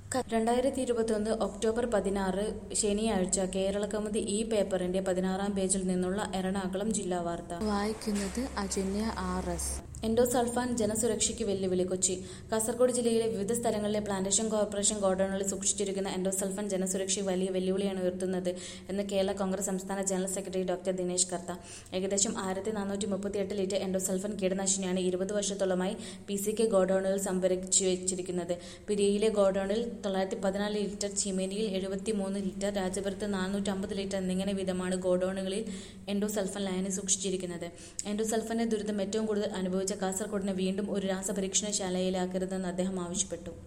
രണ്ടായിരത്തി ഇരുപത്തിയൊന്ന് ഒക്ടോബർ പതിനാറ് ശനിയാഴ്ച കേരളകൗമുദി ഈ പേപ്പറിന്റെ പതിനാറാം പേജിൽ നിന്നുള്ള എറണാകുളം ജില്ലാ വാർത്ത വായിക്കുന്നത് അജന്യ ആർ എസ് എൻഡോസൾഫാൻ ജനസുരക്ഷയ്ക്ക് വെല്ലുവിളി കൊച്ചി കാസർഗോഡ് ജില്ലയിലെ വിവിധ സ്ഥലങ്ങളിലെ പ്ലാന്റേഷൻ കോർപ്പറേഷൻ ഗോഡൌണുകളിൽ സൂക്ഷിച്ചിരിക്കുന്ന എൻഡോസൾഫാൻ ജനസുരക്ഷയ്ക്ക് വലിയ വെല്ലുവിളിയാണ് ഉയർത്തുന്നത് എന്ന് കേരള കോൺഗ്രസ് സംസ്ഥാന general secretary doctor Dinesh Kartha ഏകദേശം ആയിരത്തി നാനൂറ്റി മുപ്പത്തിയെട്ട് ലിറ്റർ എൻഡോസൾഫാൻ കീടനാശിനിയാണ് ഇരുപത് വർഷത്തോളമായി പി സി കെ ഗോഡൌണുകളിൽ സംഭരിച്ചു വെച്ചിരിക്കുന്നത് പിരിയയിലെ ഗോഡൌണിൽ തൊള്ളായിരത്തി പതിനാല് ലിറ്റർ ചീമേനിയിൽ എഴുപത്തി മൂന്ന് ലിറ്റർ രാജപുരത്ത് നാനൂറ്റമ്പത് ലിറ്റർ എന്നിങ്ങനെ വീതമാണ് ഗോഡൌണുകളിൽ എൻഡോസൾഫാൻ ലയനി സൂക്ഷിച്ചിരിക്കുന്നത് എൻഡോസൾഫാന്റെ ദുരിതം ഏറ്റവും കൂടുതൽ അനുഭവിച്ച കാസർഗോഡിനെ വീണ്ടും ഒരു രാസപരീക്ഷണശാലയിലാക്കരുതെന്ന് അദ്ദേഹം ആവശ്യപ്പെട്ടു